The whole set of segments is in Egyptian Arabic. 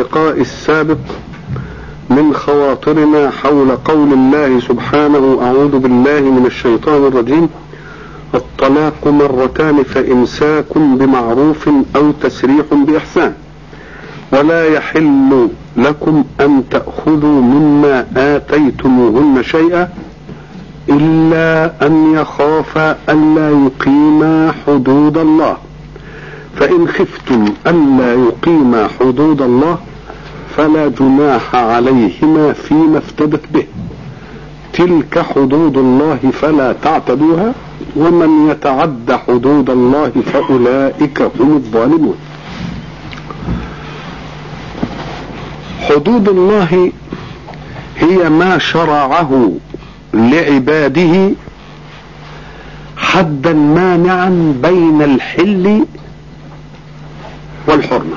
اللقاء السابق من خواطرنا حول قول الله سبحانه أعوذ بالله من الشيطان الرجيم الطلاق مرتان فإمساك بمعروف أو تسريح بإحسان ولا يحل لكم أن تأخذوا مما آتيتموهن شيئا إلا أن يخافا ألا يقيما حدود الله فإن خفتم ألا يقيما حدود الله فلا جناح عليهما فيما افتدت به تلك حدود الله فلا تعتدوها ومن يتعد حدود الله فأولئك هم الظالمون حدود الله هي ما شرعه لعباده حدا مانعا بين الحل والحرمه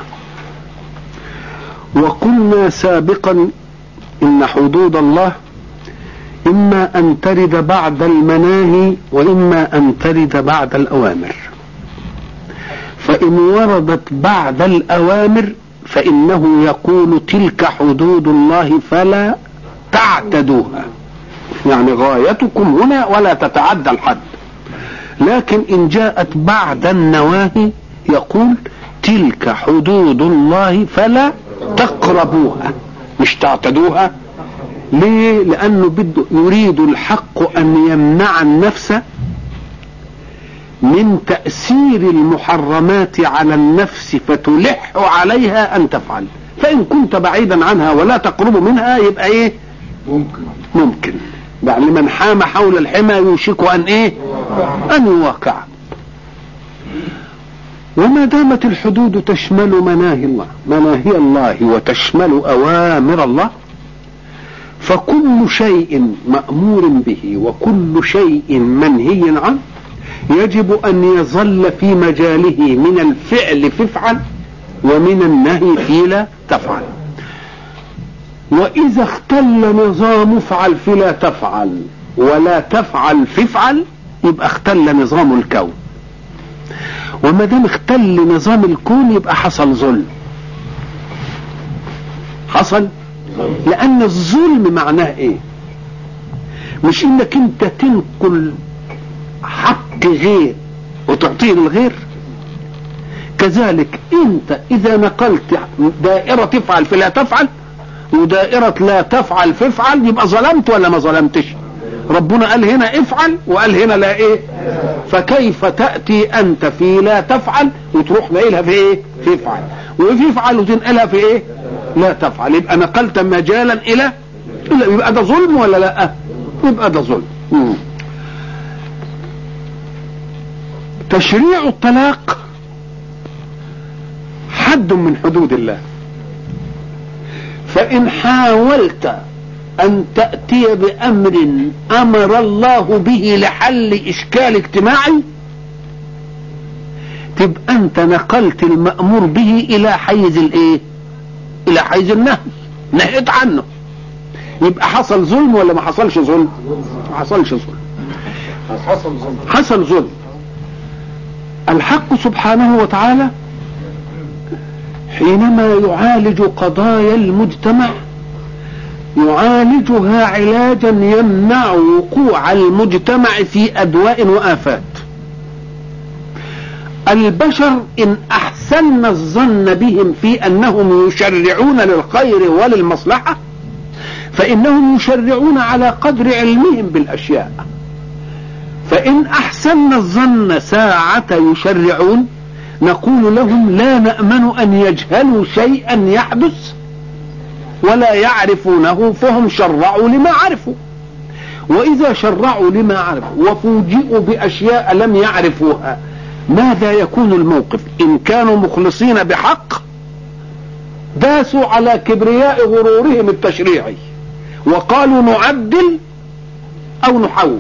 وقلنا سابقا ان حدود الله اما ان ترد بعد المناهي واما ان ترد بعد الاوامر فان وردت بعد الاوامر فانه يقول تلك حدود الله فلا تعتدوها يعني غايتكم هنا ولا تتعدى الحد لكن ان جاءت بعد النواهي يقول تلك حدود الله فلا تقربوها مش تعتدوها ليه لانه بده يريد الحق ان يمنع النفس من تأثير المحرمات على النفس فتلح عليها ان تفعل فان كنت بعيدا عنها ولا تقرب منها يبقى ايه ممكن ممكن يعني من حام حول الحمى يوشك ان ايه ان يواقع وما دامت الحدود تشمل مناهي الله مناهي الله وتشمل اوامر الله فكل شيء مامور به وكل شيء منهي عنه يجب ان يظل في مجاله من الفعل فافعل ومن النهي في لا تفعل واذا اختل نظام افعل فلا تفعل ولا تفعل فافعل يبقى اختل نظام الكون وما دام اختل نظام الكون يبقى حصل ظلم حصل لان الظلم معناه ايه مش انك انت تنقل حق غير وتعطيه للغير كذلك انت اذا نقلت دائرة تفعل فلا تفعل ودائرة لا تفعل فافعل يبقى ظلمت ولا ما ظلمتش ربنا قال هنا افعل وقال هنا لا ايه فكيف تأتي انت في لا تفعل وتروح ناقلها في ايه في افعل وفي افعل وتنقلها في ايه لا تفعل يبقى نقلت مجالا الى إلا يبقى ده ظلم ولا لا يبقى ده ظلم مم. تشريع الطلاق حد من حدود الله فإن حاولت أن تأتي بأمر أمر الله به لحل إشكال اجتماعي تبقى أنت نقلت المأمور به إلى حيز الإيه؟ إلى حيز النهي نهيت عنه يبقى حصل ظلم ولا ما حصلش ظلم؟ ما حصلش ظلم حصل ظلم حصل ظلم الحق سبحانه وتعالى حينما يعالج قضايا المجتمع يعالجها علاجا يمنع وقوع المجتمع في ادواء وافات البشر ان احسن الظن بهم في انهم يشرعون للخير وللمصلحه فانهم يشرعون على قدر علمهم بالاشياء فإن أحسن الظن ساعة يشرعون نقول لهم لا نأمن أن يجهلوا شيئا يحدث ولا يعرفونه فهم شرعوا لما عرفوا وإذا شرعوا لما عرفوا وفوجئوا بأشياء لم يعرفوها ماذا يكون الموقف إن كانوا مخلصين بحق داسوا على كبرياء غرورهم التشريعي وقالوا نعدل أو نحول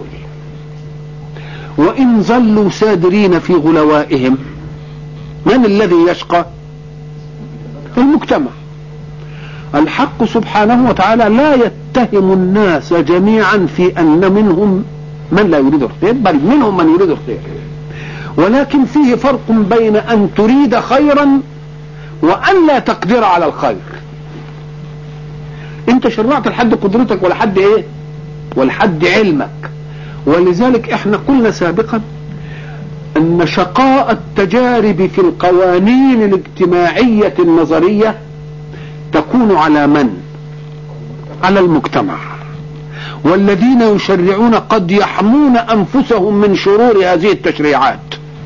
وإن ظلوا سادرين في غلوائهم من الذي يشقى المجتمع الحق سبحانه وتعالى لا يتهم الناس جميعا في أن منهم من لا يريد الخير بل منهم من يريد الخير ولكن فيه فرق بين أن تريد خيرا وأن لا تقدر على الخير انت شرعت لحد قدرتك ولا حد ايه ولا حد علمك ولذلك احنا قلنا سابقا ان شقاء التجارب في القوانين الاجتماعية النظرية تكون على من على المجتمع والذين يشرعون قد يحمون انفسهم من شرور هذه التشريعات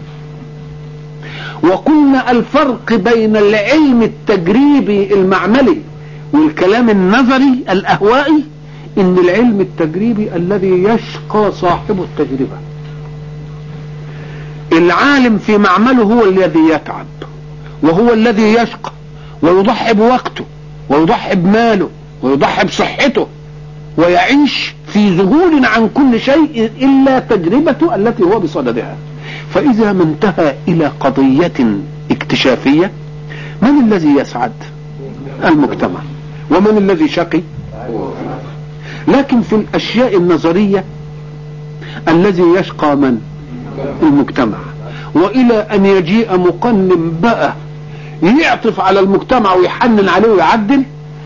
وقلنا الفرق بين العلم التجريبي المعملي والكلام النظري الاهوائي ان العلم التجريبي الذي يشقى صاحب التجربة العالم في معمله هو الذي يتعب وهو الذي يشقى ويضحي بوقته ويضحي بماله ويضحي بصحته ويعيش في ذهول عن كل شيء الا تجربته التي هو بصددها فاذا ما انتهى الى قضية اكتشافية من الذي يسعد المجتمع ومن الذي شقي لكن في الاشياء النظرية الذي يشقى من المجتمع والى ان يجيء مقنن بقى يعطف على المجتمع ويحنن عليه ويعدل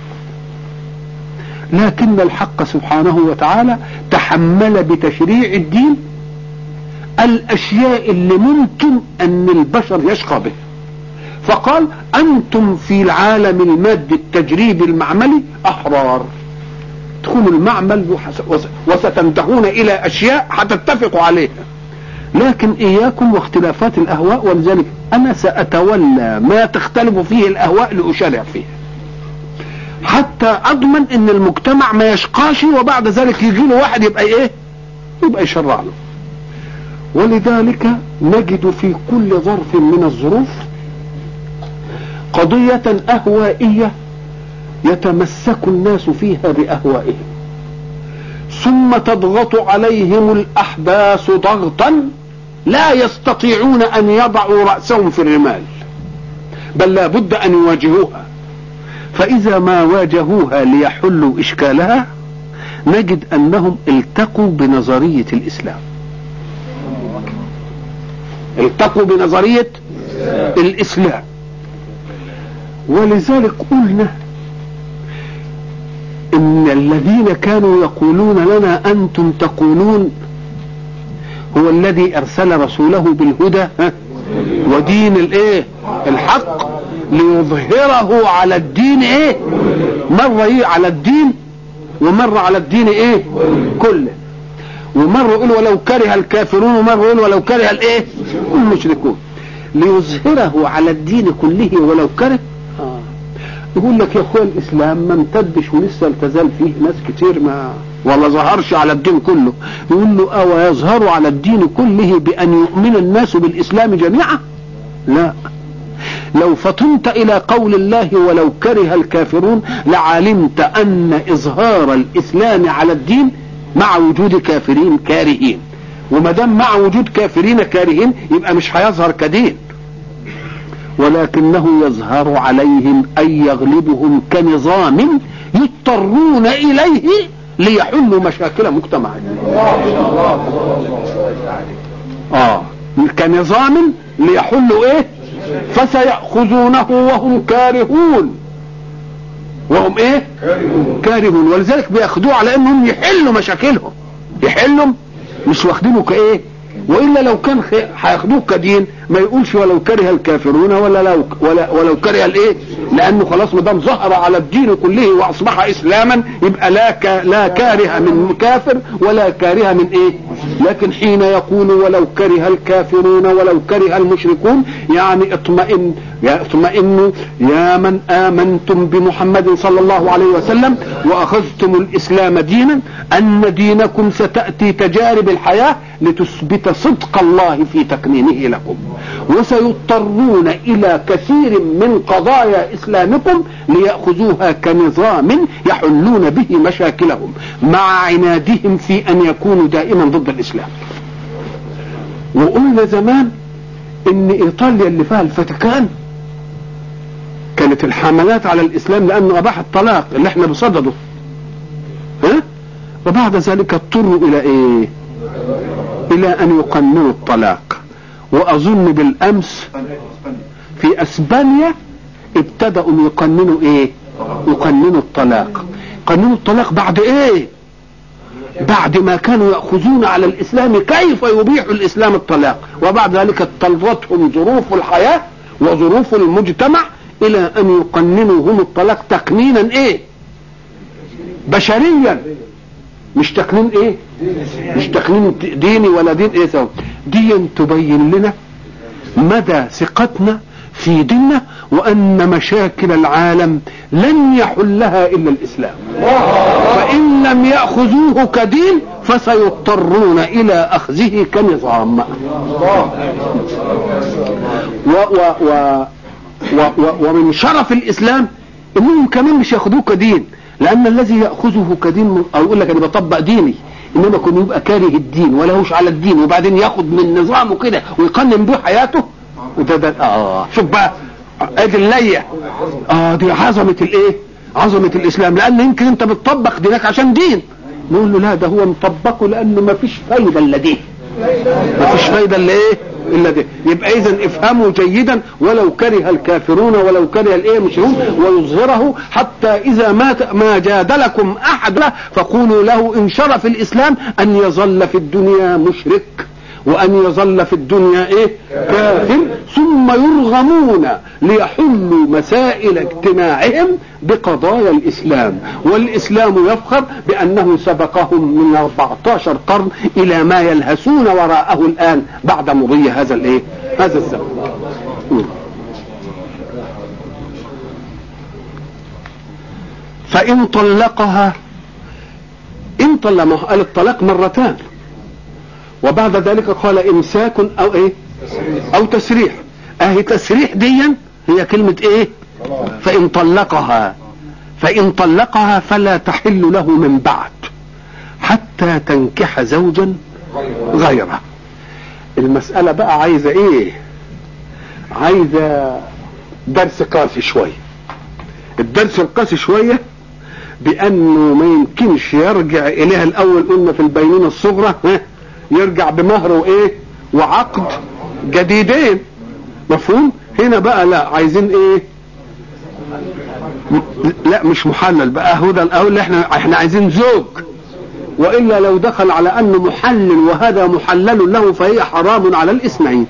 لكن الحق سبحانه وتعالى تحمل بتشريع الدين الاشياء اللي ممكن ان البشر يشقى به فقال انتم في العالم المادي التجريبي المعملي احرار تدخلوا المعمل وستنتهون الى اشياء هتتفقوا عليها لكن اياكم واختلافات الاهواء ولذلك انا ساتولى ما تختلف فيه الاهواء لاشرع فيه حتى اضمن ان المجتمع ما يشقاش وبعد ذلك يجي له واحد يبقى ايه يبقى يشرع له ولذلك نجد في كل ظرف من الظروف قضية اهوائية يتمسك الناس فيها باهوائهم ثم تضغط عليهم الاحداث ضغطا لا يستطيعون ان يضعوا رأسهم في الرمال بل لا بد ان يواجهوها فاذا ما واجهوها ليحلوا اشكالها نجد انهم التقوا بنظرية الاسلام التقوا بنظرية الاسلام ولذلك قلنا ان الذين كانوا يقولون لنا انتم تقولون هو الذي ارسل رسوله بالهدى ودين الايه الحق ليظهره على الدين ايه مرة ايه على الدين ومرة على الدين ايه كله ومرة يقول ولو كره الكافرون ومرة يقول ولو كره الايه المشركون ليظهره على الدين كله ولو كره آه. يقول لك يا اخويا الاسلام ما امتدش ولسه التزال فيه ناس كتير ما ولا ظهرش على الدين كله يقول له او يظهر على الدين كله بان يؤمن الناس بالاسلام جميعا لا لو فطنت الى قول الله ولو كره الكافرون لعلمت ان اظهار الاسلام على الدين مع وجود كافرين كارهين وما دام مع وجود كافرين كارهين يبقى مش هيظهر كدين ولكنه يظهر عليهم اي يغلبهم كنظام يضطرون اليه ليحلوا مشاكل مجتمعهم اه كنظام ليحلوا ايه فسيأخذونه وهم كارهون وهم ايه كارهون ولذلك بياخدوه على انهم يحلوا مشاكلهم يحلوا مش واخدينه كايه والا لو كان هياخدوه كدين ما يقولش ولو كره الكافرون ولا لو ولا ولو كره الايه لانه خلاص ما دام ظهر على الدين كله واصبح اسلاما يبقى لا ك... لا كاره من كافر ولا كاره من ايه لكن حين يقول ولو كره الكافرون ولو كره المشركون يعني اطمئن يا اطمئنوا يا من امنتم بمحمد صلى الله عليه وسلم واخذتم الاسلام دينا ان دينكم ستاتي تجارب الحياه لتثبت صدق الله في تكمينه لكم وسيضطرون الى كثير من قضايا اسلامكم ليأخذوها كنظام يحلون به مشاكلهم مع عنادهم في ان يكونوا دائما ضد الاسلام وقلنا زمان ان ايطاليا اللي فيها الفاتيكان كانت الحملات على الاسلام لانه اباح الطلاق اللي احنا بصدده ها وبعد ذلك اضطروا الى ايه الى ان يقننوا الطلاق واظن بالامس في اسبانيا ابتدأوا يقننوا ايه يقننوا الطلاق قانون الطلاق بعد ايه بعد ما كانوا يأخذون على الإسلام كيف يبيح الإسلام الطلاق وبعد ذلك اضطرتهم ظروف الحياة وظروف المجتمع إلى أن يقننوا هم الطلاق تقنينا إيه بشريا مش تقنين إيه مش تقنين ديني ولا دين إيه سوا دي تبين لنا مدى ثقتنا في ديننا وأن مشاكل العالم لن يحلها إلا الإسلام فإن لم يأخذوه كدين فسيضطرون إلى أخذه كنظام و و و و و ومن شرف الإسلام إنهم كمان مش يأخذوه كدين لأن الذي يأخذه كدين أو يقول لك أنا بطبق ديني إنما يكون يبقى كاره الدين ولهوش على الدين وبعدين ياخد من نظامه كده ويقنن به حياته وده ده اه شوف بقى ادي اللية اه دي عظمة الايه عظمة الاسلام لان يمكن انت بتطبق دينك عشان دين نقول له لا ده هو مطبقه لانه ما فيش فايدة الا دي ما فيش فايدة الا ايه الا دي يبقى اذا افهموا جيدا ولو كره الكافرون ولو كره الايه المشركون ويظهره حتى اذا ما ما جادلكم احد له فقولوا له ان شرف الاسلام ان يظل في الدنيا مشرك وأن يظل في الدنيا إيه كافر ثم يرغمون ليحلوا مسائل اجتماعهم بقضايا الإسلام والإسلام يفخر بأنه سبقهم من 14 قرن إلى ما يلهسون وراءه الآن بعد مضي هذا الإيه هذا الزمن فإن طلقها إن طلق قال الطلاق مرتان وبعد ذلك قال امساك او ايه او تسريح اهي تسريح ديا هي كلمة ايه فان طلقها فان طلقها فلا تحل له من بعد حتى تنكح زوجا غيره المسألة بقى عايزة ايه عايزة درس قاسي شوية الدرس القاسي شوية بانه ما يمكنش يرجع اليها الاول قلنا في البينونة الصغرى ها يرجع بمهر وايه وعقد جديدين مفهوم هنا بقى لا عايزين ايه لا مش محلل بقى هو ده الاول احنا احنا عايزين زوج والا لو دخل على انه محلل وهذا محلل له فهي حرام على الاثنين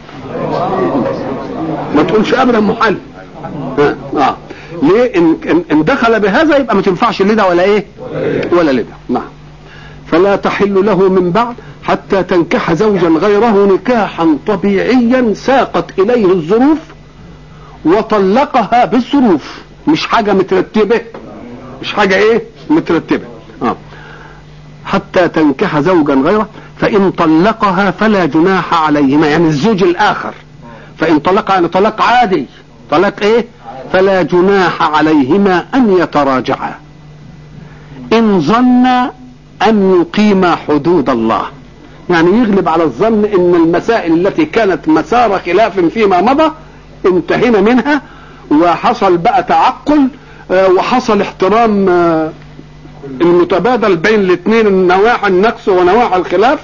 ما تقولش ابدا محلل اه, آه. ليه ان ان دخل بهذا يبقى ما تنفعش لده ولا ايه ولا لده نعم فلا تحل له من بعد حتى تنكح زوجا غيره نكاحا طبيعيا ساقت اليه الظروف وطلقها بالظروف مش حاجة مترتبة مش حاجة ايه مترتبة آه. حتى تنكح زوجا غيره فإن طلقها فلا جناح عليهما يعني الزوج الآخر فإن طلقها يعني طلاق عادي طلاق ايه فلا جناح عليهما أن يتراجعا إن ظن أن يقيما حدود الله يعني يغلب على الظن ان المسائل التي كانت مسار خلاف فيما مضى انتهينا منها وحصل بقى تعقل وحصل احترام المتبادل بين الاثنين نواحي النقص ونواحي الخلاف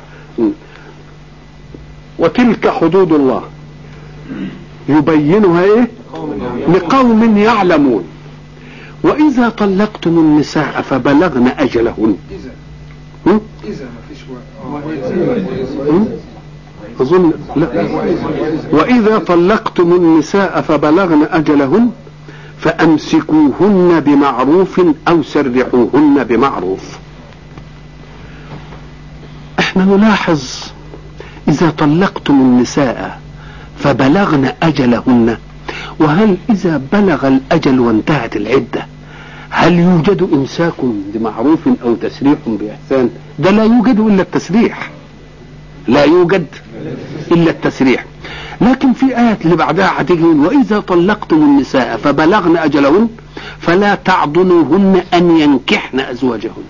وتلك حدود الله يبينها ايه لقوم يعلمون واذا طلقتم النساء فبلغن اجلهن اذا اذا ما فيش أظن لا وإذا طلقتم النساء فبلغن أجلهن فأمسكوهن بمعروف أو سرحوهن بمعروف احنا نلاحظ إذا طلقتم النساء فبلغن أجلهن وهل إذا بلغ الأجل وانتهت العدة هل يوجد إمساك بمعروف أو تسريح بإحسان ده لا يوجد إلا التسريح لا يوجد إلا التسريح لكن في آيات اللي بعدها هتيجي وإذا طلقتم النساء فبلغن أجلهن فلا تعضلوهن أن ينكحن أزواجهن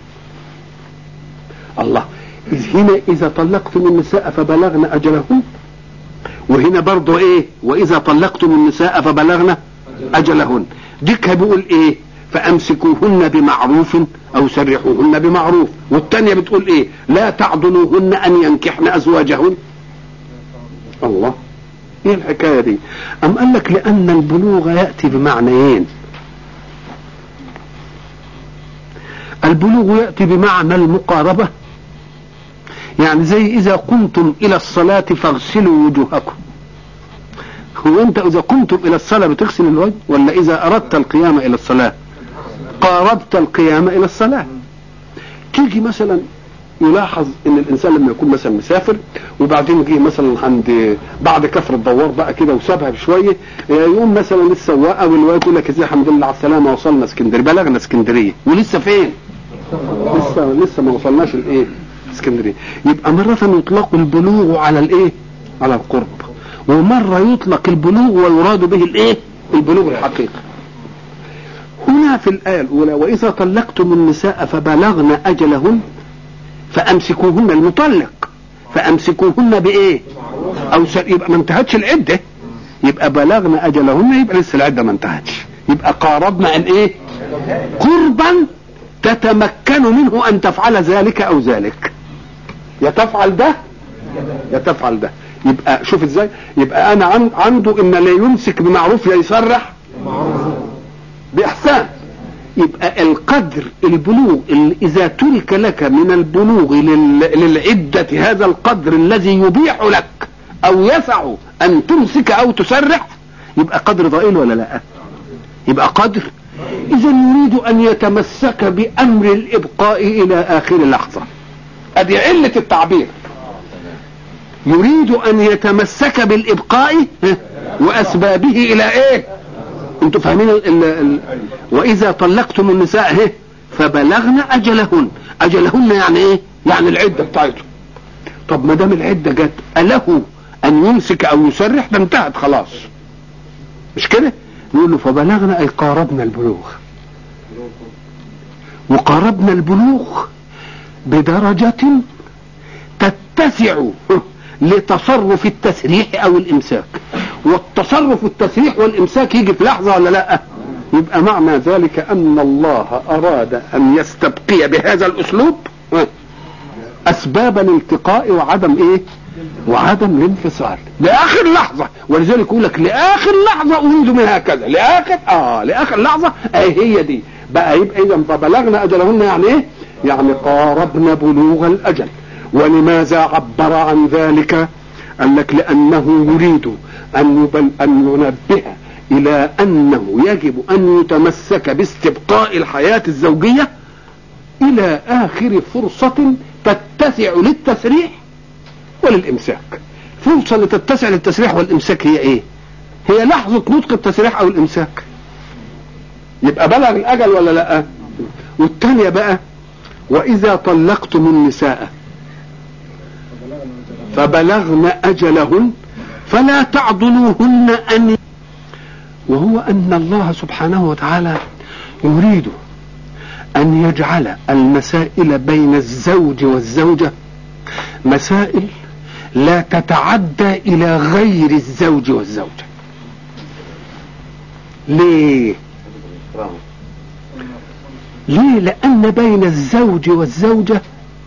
الله إذ هنا إذا طلقتم النساء فبلغن أجلهن وهنا برضو إيه وإذا طلقتم النساء فبلغن أجلهن ديك بيقول إيه فامسكوهن بمعروف او سرحوهن بمعروف والتانية بتقول ايه لا تعضلوهن ان ينكحن ازواجهن الله ايه الحكاية دي ام قال لك لان البلوغ يأتي بمعنيين البلوغ يأتي بمعنى المقاربة يعني زي إذا قمتم إلى الصلاة فاغسلوا وجوهكم هو أنت إذا قمتم إلى الصلاة بتغسل الوجه ولا إذا أردت القيام إلى الصلاة قاربت القيام إلى الصلاة تيجي مثلا يلاحظ ان الانسان لما يكون مثلا مسافر وبعدين يجي مثلا عند بعد كفر الدوار بقى كده وسابها بشويه يقوم مثلا السواق او الواد يقول لك ازاي الحمد لله على السلامه وصلنا اسكندريه بلغنا اسكندريه ولسه فين؟ لسه لسه ما وصلناش الايه؟ اسكندريه يبقى مره يطلق البلوغ على الايه؟ على القرب ومره يطلق البلوغ ويراد به الايه؟ البلوغ الحقيقي هنا في الآية الأولى وإذا طلقتم النساء فبلغن أجلهن فأمسكوهن المطلق فأمسكوهن بإيه؟ أو س... يبقى ما انتهتش العدة يبقى بلغن أجلهن يبقى لسه العدة ما انتهتش يبقى قاربنا أن إيه؟ قربا تتمكن منه أن تفعل ذلك أو ذلك يا تفعل ده يا تفعل ده يبقى شوف ازاي يبقى انا عن عنده ان لا يمسك بمعروف لا يسرح باحسان يبقى القدر البلوغ اللي اذا ترك لك من البلوغ لل- للعدة هذا القدر الذي يبيح لك او يسع ان تمسك او تسرح يبقى قدر ضئيل ولا لا يبقى قدر اذا يريد ان يتمسك بامر الابقاء الى اخر لحظة ادي علة التعبير يريد ان يتمسك بالابقاء ها، واسبابه الى ايه انتوا فاهمين ال ال ال واذا طلقتم النساء اهي فبلغن اجلهن اجلهن يعني ايه يعني العده بتاعتهم طب ما دام العده جت اله ان يمسك او يسرح ده انتهت خلاص مش كده نقول له فبلغنا اي قاربنا البلوغ وقاربنا البلوغ بدرجة تتسع لتصرف التسريح او الامساك والتصرف التسريح والامساك يجي في لحظه ولا لا يبقى معنى ذلك ان الله اراد ان يستبقي بهذا الاسلوب اسباب الالتقاء وعدم ايه وعدم الانفصال لاخر لحظه ولذلك يقول لك لاخر لحظه اريد منها كذا لاخر اه لاخر لحظه اي هي دي بقى يبقى اذا فبلغنا اجلهن يعني ايه يعني قاربنا بلوغ الاجل ولماذا عبر عن ذلك قال لك لانه يريد ان يبل ان ينبه الى انه يجب ان يتمسك باستبقاء الحياه الزوجيه الى اخر فرصه تتسع للتسريح وللامساك فرصه اللي تتسع للتسريح والامساك هي ايه هي لحظه نطق التسريح او الامساك يبقى بلغ الاجل ولا لا والثانيه بقى واذا طلقتم النساء فبلغن اجلهن فلا تعضلوهن ان وهو ان الله سبحانه وتعالى يريد ان يجعل المسائل بين الزوج والزوجه مسائل لا تتعدى الى غير الزوج والزوجه ليه ليه لان بين الزوج والزوجه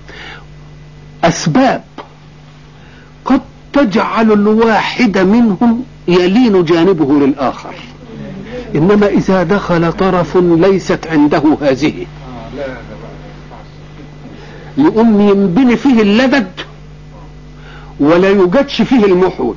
اسباب قد تجعل الواحد منهم يلين جانبه للاخر انما اذا دخل طرف ليست عنده هذه لا لا يقوم ينبني فيه اللدد ولا يوجدش فيه المحوج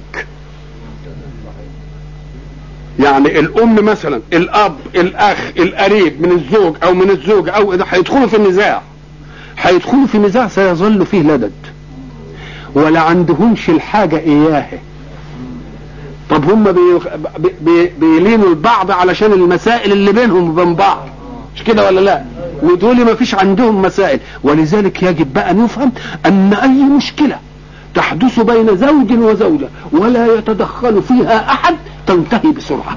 يعني الام مثلا الاب الاخ القريب من الزوج او من الزوج او ده هيدخلوا في النزاع هيدخلوا في نزاع سيظل فيه لدد ولا عندهمش الحاجة اياه طب هم بي بي بيلينوا البعض علشان المسائل اللي بينهم وبين بعض مش كده ولا لا ودول ما فيش عندهم مسائل ولذلك يجب بقى ان يفهم ان اي مشكلة تحدث بين زوج وزوجة ولا يتدخل فيها احد تنتهي بسرعة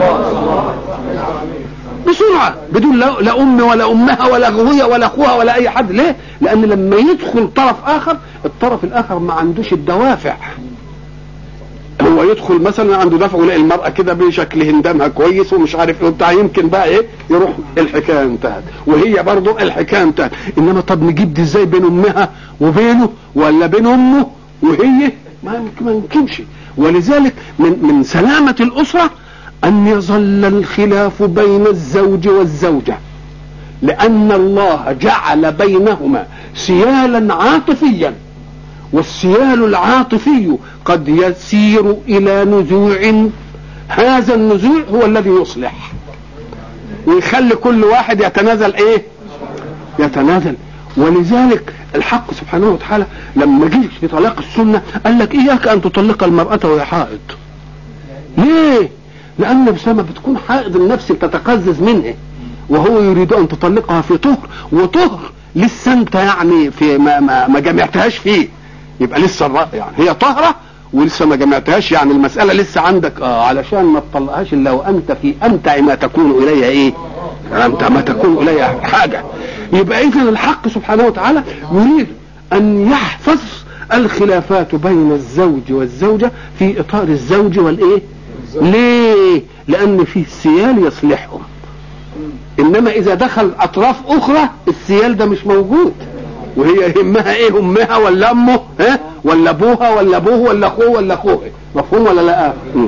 بسرعة بدون لا, لا ام ولا امها ولا اخويا ولا اخوها ولا اي حد ليه لان لما يدخل طرف اخر الطرف الاخر ما عندوش الدوافع هو يدخل مثلا عنده دفع ويلاقي المرأة كده بشكل هندامها كويس ومش عارف ايه وبتاع يمكن بقى ايه يروح الحكاية انتهت وهي برضه الحكاية انتهت انما طب نجيب دي ازاي بين امها وبينه ولا بين امه وهي ما يمكن- ما يمكنش ولذلك من من سلامة الأسرة أن يظل الخلاف بين الزوج والزوجة لأن الله جعل بينهما سيالا عاطفيا والسيال العاطفي قد يسير إلى نزوع هذا النزوع هو الذي يصلح ويخلي كل واحد يتنازل ايه يتنازل ولذلك الحق سبحانه وتعالى لما جه في طلاق السنه قال لك اياك ان تطلق المراه وهي حائض ليه لان بسبب بتكون حائض النفس تتقزز منها وهو يريد ان تطلقها في طهر وطهر لسه انت يعني في ما, ما, ما جمعتهاش فيه يبقى لسه الرأي يعني هي طهره ولسه ما جمعتهاش يعني المسألة لسه عندك اه علشان ما تطلقهاش الا وانت في امتع ما تكون اليها ايه امتع ما تكون اليها حاجة يبقى اذا الحق سبحانه وتعالى يريد ان يحفظ الخلافات بين الزوج والزوجة في اطار الزوج والايه ليه لان فيه سيال يصلحهم انما اذا دخل اطراف اخرى السيال ده مش موجود وهي يهمها ايه امها ولا امه ها ولا ابوها ولا ابوه ولا اخوه ولا اخوه مفهوم ولا لا مم.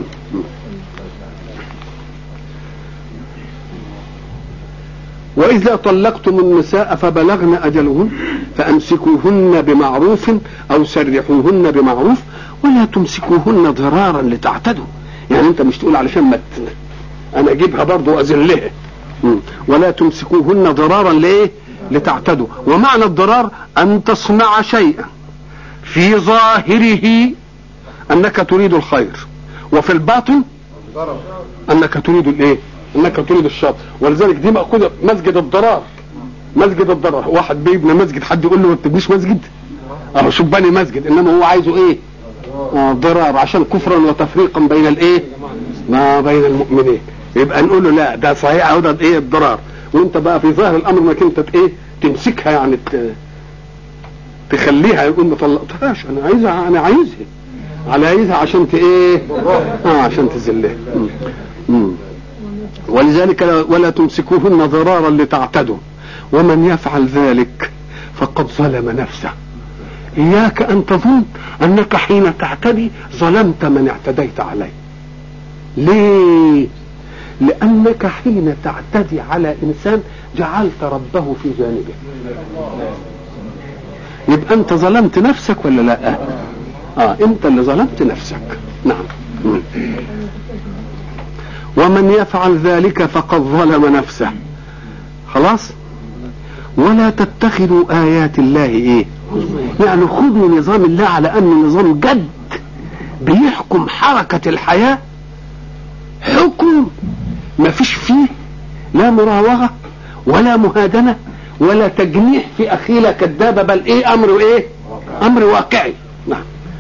وإذا طلقتم النساء فبلغن أجلهن فأمسكوهن بمعروف أو سرحوهن بمعروف ولا تمسكوهن ضرارا لتعتدوا يعني أنت مش تقول علشان ما أنا أجيبها برضه وأذلها ولا تمسكوهن ضرارا لإيه؟ لتعتدوا ومعنى الضرار أن تصنع شيئا في ظاهره أنك تريد الخير وفي الباطن أنك تريد الإيه؟ انك تريد الشر ولذلك دي مأخوذة مسجد الضرار مسجد الضرار واحد بيبني مسجد حد يقول له ما تبنيش مسجد اه شوف بني مسجد انما هو عايزه ايه آه ضرار عشان كفرا وتفريقا بين الايه ما بين المؤمنين يبقى نقول له لا ده صحيح اهو ده ايه الضرار وانت بقى في ظاهر الامر انك انت ايه تمسكها يعني تخليها يقول ما طلقتهاش انا عايزها انا عايزها على عايزها عشان ت ايه اه عشان تذلها ولذلك ولا تمسكوهن ضرارا لتعتدوا ومن يفعل ذلك فقد ظلم نفسه إياك أن تظن أنك حين تعتدي ظلمت من اعتديت عليه ليه لأنك حين تعتدي على إنسان جعلت ربه في جانبه يبقى أنت ظلمت نفسك ولا لا آه أنت اللي ظلمت نفسك نعم ومن يفعل ذلك فقد ظلم نفسه خلاص ولا تتخذوا آيات الله إيه يعني خذوا نظام الله على أنه نظام جد بيحكم حركة الحياة حكم ما فيش فيه لا مراوغة ولا مهادنة ولا تجنيح في أخيلة كذابة بل إيه أمر إيه أمر واقعي نعم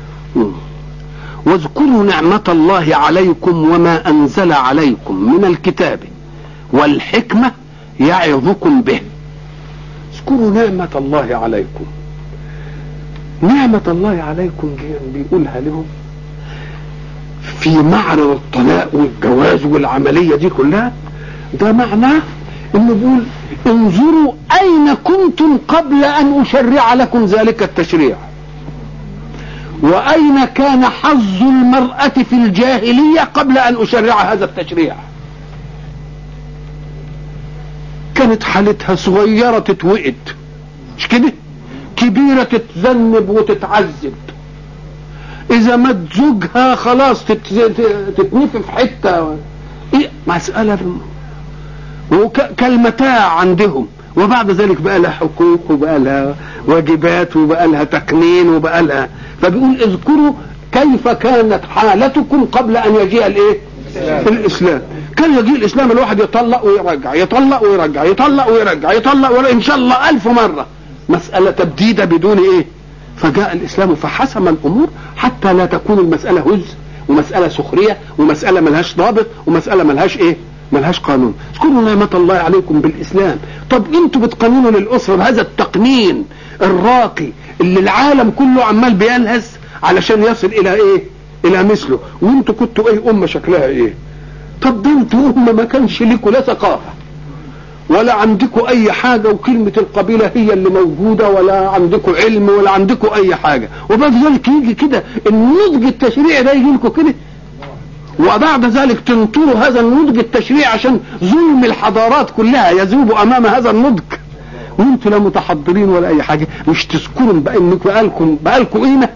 واذكروا نعمة الله عليكم وما أنزل عليكم من الكتاب والحكمة يعظكم به اذكروا نعمة الله عليكم نعمة الله عليكم دي بيقولها لهم في معرض الطلاق والجواز والعملية دي كلها ده معناه انه بيقول انظروا اين كنتم قبل ان اشرع لكم ذلك التشريع واين كان حظ المرأة في الجاهلية قبل ان اشرع هذا التشريع كانت حالتها صغيرة تتوئد مش كده كبيرة تتذنب وتتعذب اذا مات زوجها خلاص تتنفي في حتة ايه مسألة كالمتاع عندهم وبعد ذلك بقى لها حقوق وبقى لها واجبات وبقى لها تقنين وبقى لها فبيقول اذكروا كيف كانت حالتكم قبل ان يجيء الايه الاسلام كان يجيء الاسلام الواحد يطلق ويرجع يطلق ويرجع يطلق ويرجع يطلق ويرجع ان شاء الله الف مرة مسألة تبديدة بدون ايه فجاء الاسلام فحسم الامور حتى لا تكون المسألة هز ومسألة سخرية ومسألة ملهاش ضابط ومسألة ملهاش ايه ملهاش قانون اذكروا نعمة الله عليكم بالإسلام طب انتوا بتقننوا للأسرة بهذا التقنين الراقي اللي العالم كله عمال بيلهث علشان يصل إلى إيه إلى مثله وانتوا كنتوا إيه أمة شكلها إيه طب ده انتوا أمة ما كانش ليكوا لا ثقافة ولا عندكم أي حاجة وكلمة القبيلة هي اللي موجودة ولا عندكم علم ولا عندكم أي حاجة وبعد ذلك يجي كده النضج التشريعي ده يجي لكم كده وبعد ذلك تنطروا هذا النضج التشريعي عشان ظلم الحضارات كلها يذوب امام هذا النضج وانتوا لا متحضرين ولا اي حاجه مش تذكروا بقى انكم بقالكم بقالكم قيمه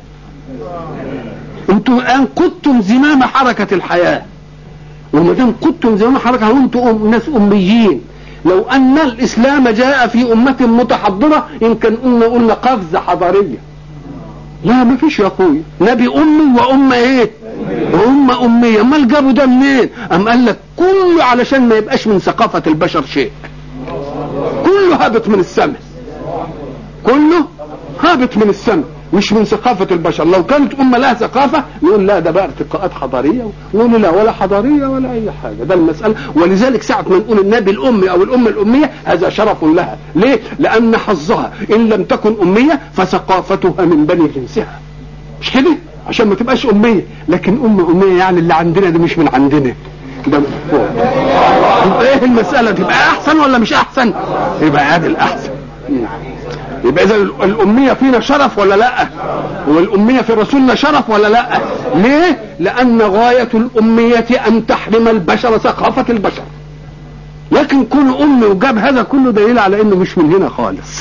انتوا الان قدتم زمام حركه الحياه وما دام قدتم زمام حركه وانتوا أم ناس اميين لو ان الاسلام جاء في امه متحضره يمكن قلنا قلنا قفزه حضاريه لا ما فيش يا اخويا نبي امي وامه ايه وامه اميه امال جابوا ده منين ام قال لك كله علشان ما يبقاش من ثقافه البشر شيء كله هابط من السماء كله هابط من السماء مش من ثقافة البشر لو كانت أمة لها ثقافة نقول لا ده بقى ارتقاءات حضارية نقول لا ولا حضارية ولا أي حاجة ده المسألة ولذلك ساعة ما نقول النبي الأمي أو الأمة الأمية هذا شرف لها ليه؟ لأن حظها إن لم تكن أمية فثقافتها من بني جنسها مش كده؟ عشان ما تبقاش أمية لكن أمة أمية يعني اللي عندنا دي مش من عندنا ده يبقى ايه المسألة تبقى أحسن ولا مش أحسن؟ يبقى هذا الأحسن يبقى اذا الاميه فينا شرف ولا لا والاميه في رسولنا شرف ولا لا ليه لان غايه الاميه ان تحرم البشر ثقافه البشر لكن كل امي وجاب هذا كله دليل على انه مش من هنا خالص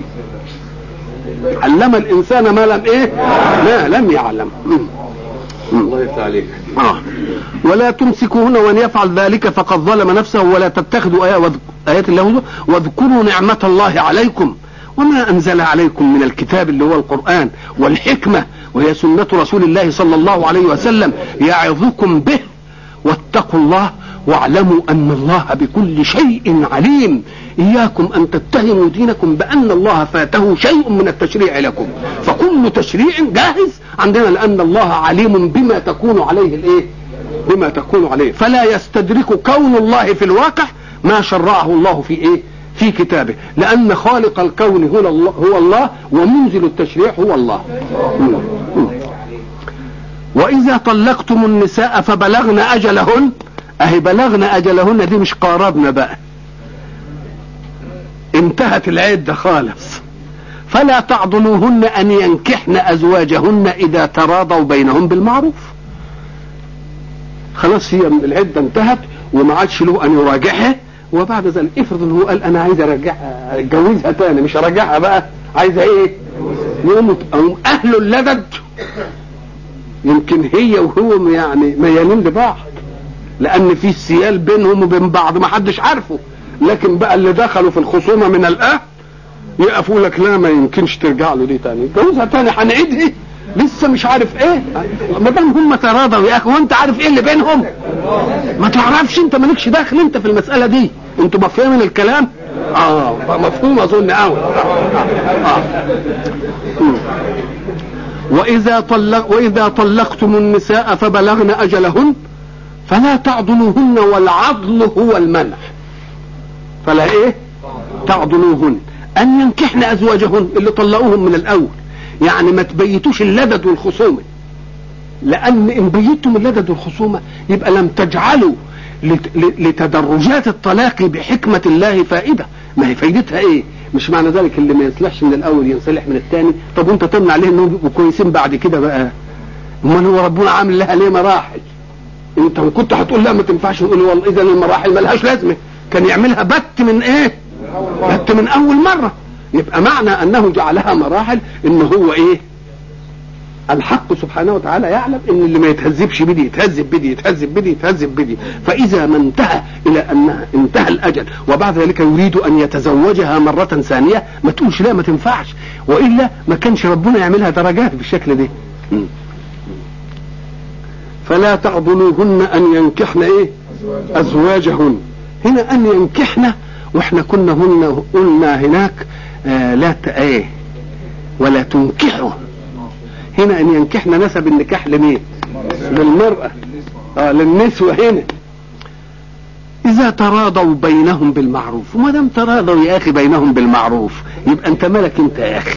علم الانسان ما لم ايه لا لم يعلم الله يفتح عليك آه. ولا تمسكوهن وان يفعل ذلك فقد ظلم نفسه ولا تتخذوا آيات, آيات الله واذكروا نعمة الله عليكم وما أنزل عليكم من الكتاب اللي هو القرآن والحكمة وهي سنة رسول الله صلى الله عليه وسلم يعظكم به واتقوا الله واعلموا أن الله بكل شيء عليم إياكم أن تتهموا دينكم بأن الله فاته شيء من التشريع لكم فكل تشريع جاهز عندنا لأن الله عليم بما تكون عليه الإيه بما تكون عليه فلا يستدرك كون الله في الواقع ما شرعه الله في إيه في كتابه لأن خالق الكون هو الله, هو الله ومنزل التشريع هو الله وإذا طلقتم النساء فبلغن أجلهن أهي بلغن أجلهن دي مش قاربنا بقى انتهت العدة خالص فلا تعضلوهن أن ينكحن أزواجهن إذا تراضوا بينهم بالمعروف خلاص هي العدة انتهت وما عادش له أن يراجعها وبعد ذلك افرض ان هو قال انا عايز ارجعها اتجوزها تاني مش ارجعها بقى عايزه ايه يقوم اهل اللدد يمكن هي وهو يعني ميالين لبعض لان في سيال بينهم وبين بعض ما حدش عارفه لكن بقى اللي دخلوا في الخصومه من الاهل يقفوا لك لا ما يمكنش ترجع له دي تاني اتجوزها تاني هنعيد ايه لسه مش عارف ايه ما دام هم تراضوا يا اخي وانت عارف ايه اللي بينهم ما تعرفش انت مالكش داخل انت في المساله دي انتوا مفهومين الكلام اه مفهوم اظن قوي آه. آه. واذا طلق واذا طلقتم النساء فبلغن اجلهن فلا تعضلوهن والعضل هو المنع فلا ايه تعضلوهن ان ينكحن ازواجهن اللي طلقوهم من الاول يعني ما تبيتوش اللدد والخصومه لان ان بيتم اللدد والخصومه يبقى لم تجعلوا لتدرجات الطلاق بحكمة الله فائدة ما هي فايدتها ايه مش معنى ذلك اللي ما يصلحش من الاول ينصلح من الثاني طب وانت تمنع عليه انهم يبقوا كويسين بعد كده بقى امال هو ربنا عامل لها ليه مراحل انت كنت هتقول لا ما تنفعش نقول والله اذا المراحل ملهاش لازمه كان يعملها بت من ايه بت من اول مره يبقى معنى انه جعلها مراحل ان هو ايه الحق سبحانه وتعالى يعلم ان اللي ما يتهذبش بدي يتهذب بدي يتهذب بدي يتهذب بدي فاذا ما انتهى الى ان انتهى الاجل وبعد ذلك يريد ان يتزوجها مره ثانيه ما تقولش لا ما تنفعش والا ما كانش ربنا يعملها درجات بالشكل ده فلا تعضلوهن ان ينكحن ايه ازواجهن هنا ان ينكحن واحنا كنا هن قلنا هناك آه لا ايه ولا تنكحوا هنا ان ينكحن نسب النكاح لمين للمرأة آه للنسوة هنا إذا تراضوا بينهم بالمعروف وما دام تراضوا يا أخي بينهم بالمعروف يبقى أنت مالك أنت يا أخي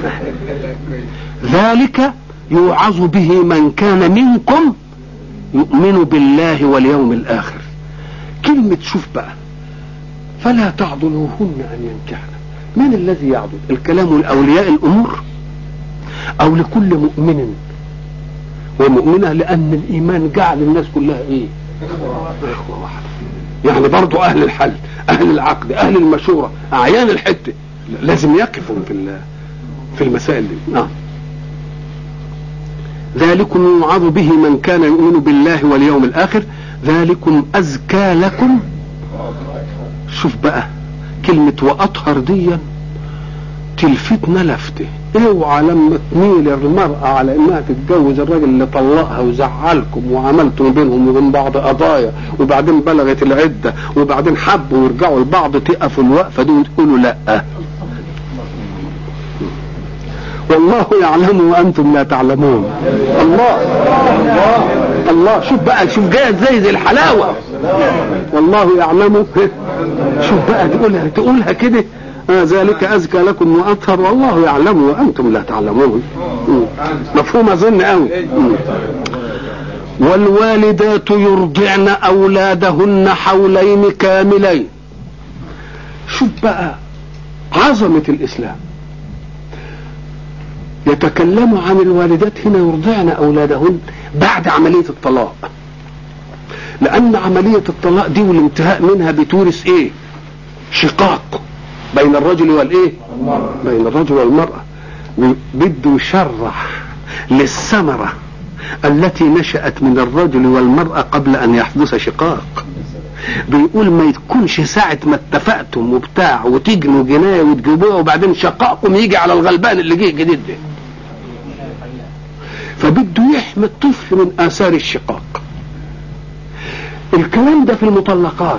ذلك يوعظ به من كان منكم يؤمن بالله واليوم الآخر كلمة شوف بقى فلا تعضلوهن أن ينكحن من الذي يعضل الكلام لأولياء الأمور أو لكل مؤمن ومؤمنة لأن الإيمان جعل الناس كلها إيه؟ إخوة واحدة يعني برضو أهل الحل أهل العقد أهل المشورة أعيان الحتة لازم يقفوا في ال- في المسائل دي نعم ذلكم يوعظ به من كان يؤمن بالله واليوم الآخر ذلكم أزكى لكم شوف بقى كلمة وأطهر ديا تلفتنا لفتة اوعى لما تميل المرأة على انها تتجوز الراجل اللي طلقها وزعلكم وعملتم بينهم وبين بعض قضايا وبعدين بلغت العدة وبعدين حبوا يرجعوا لبعض تقفوا الوقفة دي وتقولوا لا والله يعلم وانتم لا تعلمون الله الله شوف بقى شوف جايه ازاي زي الحلاوه والله يعلم شوف بقى تقولها تقولها كده آه ذلك ازكى لكم واطهر والله يعلم وانتم لا تعلمون مم. مفهوم اظن قوي والوالدات يرضعن اولادهن حولين كاملين شوف بقى عظمه الاسلام يتكلم عن الوالدات هنا يرضعن اولادهن بعد عمليه الطلاق لان عمليه الطلاق دي والانتهاء منها بتورث ايه شقاق بين الرجل والايه بين الرجل والمراه بده يشرح للثمره التي نشأت من الرجل والمرأة قبل أن يحدث شقاق بيقول ما يكونش ساعة ما اتفقتم وبتاع وتجنوا جناية وتجيبوها وبعدين شقاقكم يجي على الغلبان اللي جه جديد ده فبده يحمي الطفل من آثار الشقاق الكلام ده في المطلقات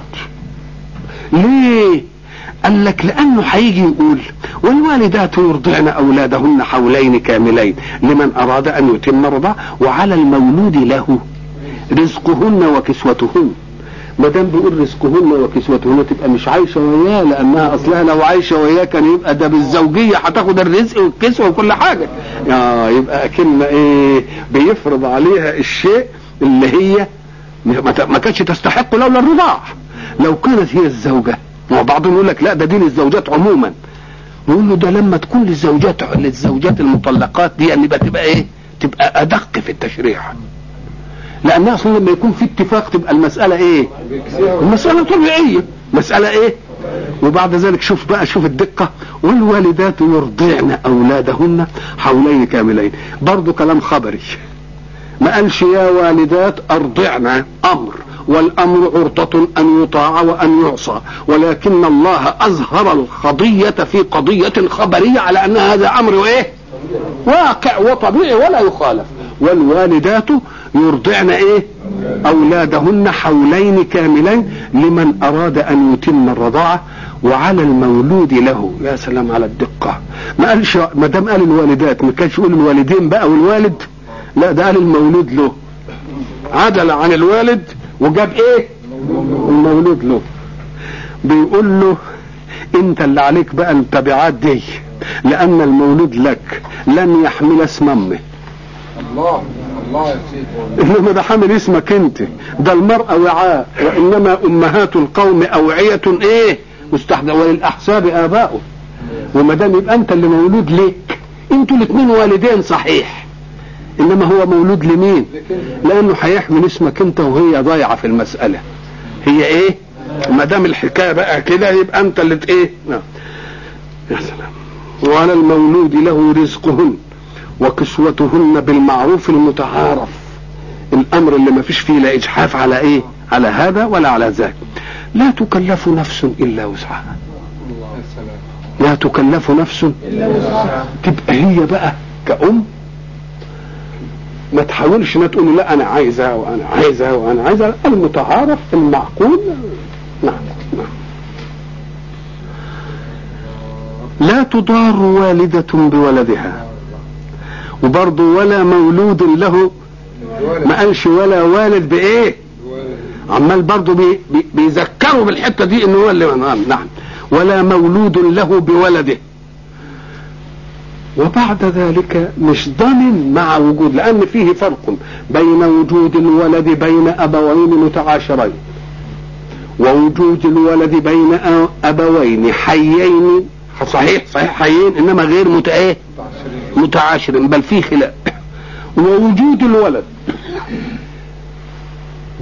ليه قال لك لانه هيجي يقول والوالدات يرضعن اولادهن حولين كاملين لمن اراد ان يتم الرضاعه وعلى المولود له رزقهن وكسوتهن ما دام بيقول رزقهن وكسوتهن تبقى مش عايشه وياه لانها اصلها لو عايشه وياه كان يبقى ده بالزوجيه هتاخد الرزق والكسوه وكل حاجه آه يبقى اكن ايه بيفرض عليها الشيء اللي هي ما كانتش تستحق لولا الرضاع لو كانت هي الزوجه وبعضهم يقول لك لا ده دي للزوجات عموما نقول له ده لما تكون للزوجات للزوجات المطلقات دي يعني بتبقى ايه تبقى ادق في التشريع لانها اصلا لما يكون في اتفاق تبقى المساله ايه المساله طبيعيه مساله ايه وبعد ذلك شوف بقى شوف الدقة والوالدات يرضعن أولادهن حولين كاملين برضو كلام خبري ما قالش يا والدات أرضعن أمر والامر عرضة ان يطاع وان يعصى ولكن الله اظهر القضية في قضية خبرية على ان هذا امر ايه واقع وطبيعي ولا يخالف والوالدات يرضعن ايه اولادهن حولين كاملين لمن اراد ان يتم الرضاعة وعلى المولود له يا سلام على الدقة ما قالش ما دام قال الوالدات ما كانش يقول الوالدين بقى والوالد لا ده قال المولود له عدل عن الوالد وجاب ايه المولود له بيقول له انت اللي عليك بقى التبعات دي لان المولود لك لن يحمل اسم امه الله الله يا سيدي انما ده حامل اسمك انت ده المرأة وعاء وانما امهات القوم اوعية ايه مستحدثة وللاحساب اباؤه وما دام يبقى انت اللي مولود ليك انتوا الاثنين والدين صحيح انما هو مولود لمين لانه هيحمل اسمك انت وهي ضايعه في المساله هي ايه ما دام الحكايه بقى كده يبقى انت اللي ت- ايه نعم. يا سلام وعلى المولود له رزقهن وكسوتهن بالمعروف المتعارف الامر اللي ما فيش فيه لا اجحاف على ايه على هذا ولا على ذاك لا تكلف نفس الا وسعها يا سلام لا تكلف نفس تبقى هي بقى كأم ما تحاولش انها تقول لا انا عايزه وانا عايزه وانا عايزه المتعارف المعقول نعم نعم لا تضار والدة بولدها وبرضه ولا مولود له ما قالش ولا والد بايه عمال برضه بي بي بيذكروا بالحته دي ان هو اللي نعم نعم ولا مولود له بولده وبعد ذلك مش ضامن مع وجود لان فيه فرق بين وجود الولد بين ابوين متعاشرين ووجود الولد بين أ- ابوين حيين صحيح صحيح حيين انما غير مت ايه متعاشرين بل فيه خلاف ووجود الولد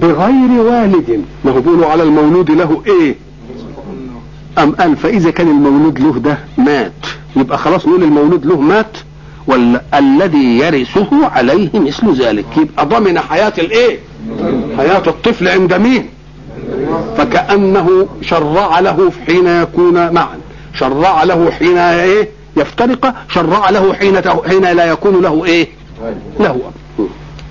بغير والد ما هو بيقولوا على المولود له ايه ام قال فاذا كان المولود له ده مات يبقى خلاص نقول المولود له مات ولا الذي يرثه عليه مثل ذلك يبقى ضمن حياة الايه حياة الطفل عند مين فكأنه شرع له حين يكون معا شرع له حين ايه يفترق شرع له حين حين لا يكون له ايه له أب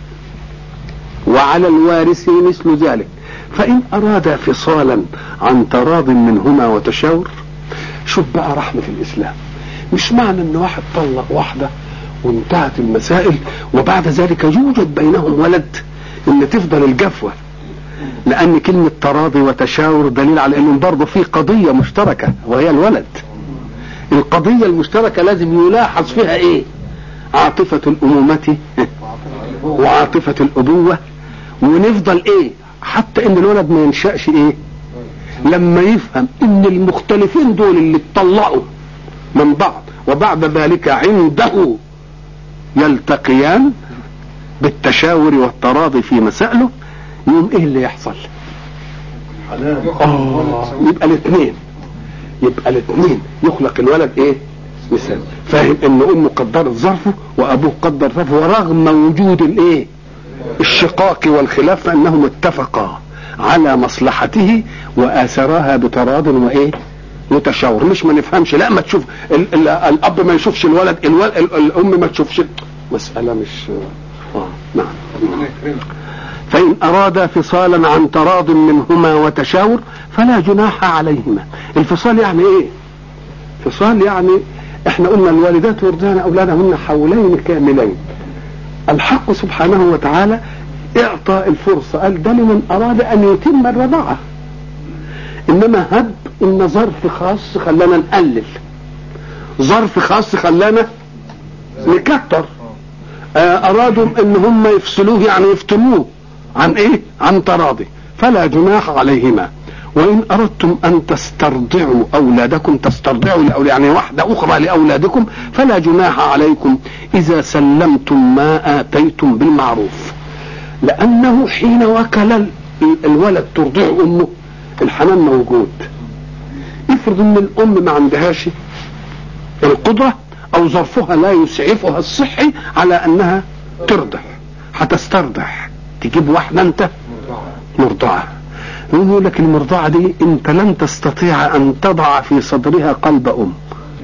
وعلى الوارث مثل ذلك فإن أراد فصالا عن تراض منهما وتشاور شوف بقى رحمة الإسلام مش معنى ان واحد طلق واحدة وانتهت المسائل وبعد ذلك يوجد بينهم ولد ان تفضل الجفوة لان كلمة تراضي وتشاور دليل على انهم برضه في قضية مشتركة وهي الولد القضية المشتركة لازم يلاحظ فيها ايه عاطفة الامومة وعاطفة الابوة ونفضل ايه حتى ان الولد ما ينشأش ايه لما يفهم ان المختلفين دول اللي اتطلقوا من بعض وبعد ذلك عنده يلتقيان بالتشاور والتراضي في مسائله يوم ايه اللي يحصل آه يبقى الاثنين يبقى الاثنين يخلق الولد ايه مثال فاهم ان امه قدرت ظرفه وابوه قدر ظرفه ورغم وجود الايه الشقاق والخلاف فانهم اتفقا على مصلحته واثراها بتراض وايه وتشاور مش ما نفهمش لا ما تشوف ال ال الاب ما يشوفش الولد الولد ال الام ما تشوفش مسألة مش آه نعم فإن أراد فصالا عن تراض منهما وتشاور فلا جناح عليهما الفصال يعني ايه فصال يعني احنا قلنا الوالدات يرضعن اولادهن حولين كاملين الحق سبحانه وتعالى اعطى الفرصة قال ده لمن اراد ان يتم الرضاعة انما هب ان ظرف خاص خلانا نقلل ظرف خاص خلانا نكتر آه ارادوا ان هم يفصلوه يعني يفتنوه عن ايه عن تراضي فلا جناح عليهما وان اردتم ان تسترضعوا اولادكم تسترضعوا لأولاد يعني واحده اخرى لاولادكم فلا جناح عليكم اذا سلمتم ما اتيتم بالمعروف لانه حين وكل الولد ترضع امه الحنان موجود افرض ان الام ما عندهاش القدره او ظرفها لا يسعفها الصحي على انها ترضع هتسترضع تجيب واحده انت مرضعه يقول لك المرضعه دي انت لن تستطيع ان تضع في صدرها قلب ام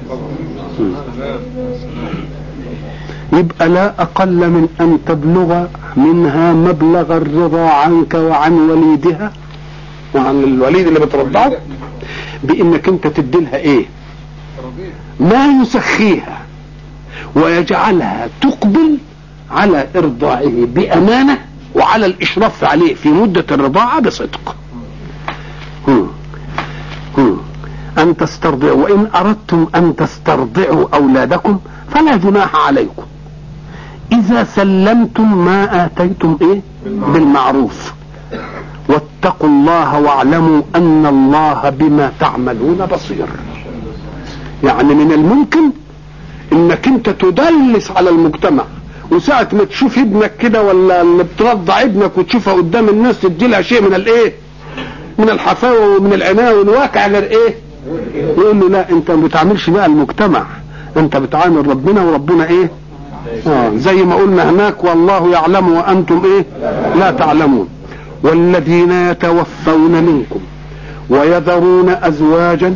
يبقى لا اقل من ان تبلغ منها مبلغ الرضا عنك وعن وليدها وعن الوليد اللي بترضعه بانك انت تديلها ايه ما يسخيها ويجعلها تقبل على ارضاعه بامانه وعلى الاشراف عليه في مده الرضاعه بصدق هم. هم. ان تسترضعوا وان اردتم ان تسترضعوا اولادكم فلا جناح عليكم اذا سلمتم ما اتيتم ايه بالمعروف واتقوا الله واعلموا ان الله بما تعملون بصير يعني من الممكن انك انت تدلس على المجتمع وساعة ما تشوف ابنك كده ولا اللي بترضع ابنك وتشوفها قدام الناس تدي لها شيء من الايه من الحفاوة ومن العناية والواقع غير ايه يقول له لا انت ما بتعاملش بقى المجتمع انت بتعامل ربنا وربنا ايه آه زي ما قلنا هناك والله يعلم وانتم ايه لا تعلمون والذين يتوفون منكم ويذرون ازواجا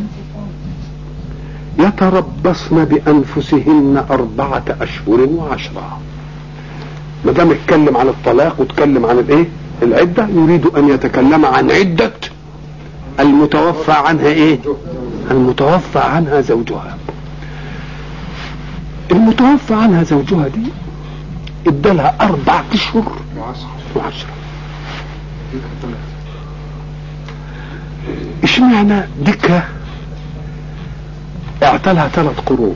يتربصن بانفسهن اربعه اشهر وعشرا ما دام اتكلم عن الطلاق واتكلم عن الايه العده يريد ان يتكلم عن عده المتوفى عنها ايه المتوفى عنها زوجها المتوفى عنها زوجها دي ادالها اربع اشهر وعشرة اشمعنى ديكها اعتلها ثلاث قروء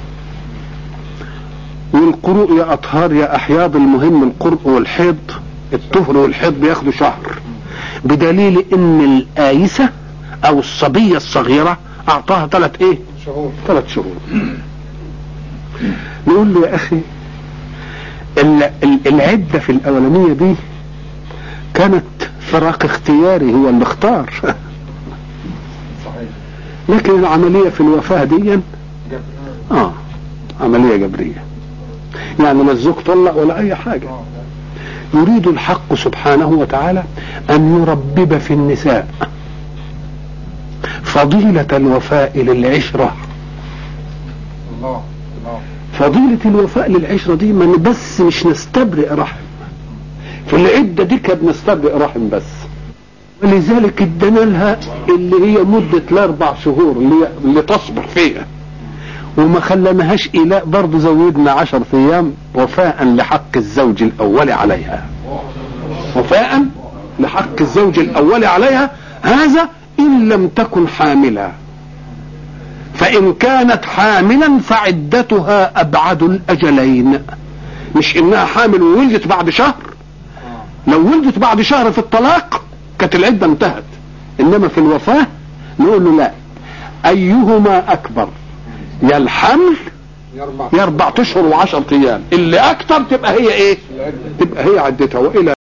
والقروء يا اطهار يا احياض المهم القرء والحيض الطهر والحيض بياخدوا شهر بدليل ان الايسة او الصبية الصغيرة اعطاها ثلاث ايه شهور ثلاث شهور نقول له يا اخي ال- ال- العدة في الاولانية دي كانت فراق اختياري هو اللي اختار صحيح لكن العملية في الوفاة دي جبر اه عملية جبرية يعني لا الزوج طلق ولا اي حاجة اه يريد الحق سبحانه وتعالى ان يربب في النساء فضيلة الوفاء للعشرة الله الله فضيلة الوفاء للعشرة دي ما بس مش نستبرئ رحم في العدة دي كانت نستبرئ رحم بس ولذلك ادينا لها اللي هي مدة الأربع شهور اللي, اللي تصبر فيها وما خلناهاش إيلاء برضه زودنا عشر أيام وفاء لحق الزوج الأول عليها وفاء لحق الزوج الأول عليها هذا إن لم تكن حاملا فإن كانت حاملا فعدتها أبعد الأجلين مش إنها حامل وولدت بعد شهر لو ولدت بعد شهر في الطلاق كانت العدة انتهت إنما في الوفاة نقول له لا أيهما أكبر يا الحمل يربع يا أربعة أشهر وعشرة أيام اللي أكتر تبقى هي إيه؟ العدة تبقى هي عدتها وإلى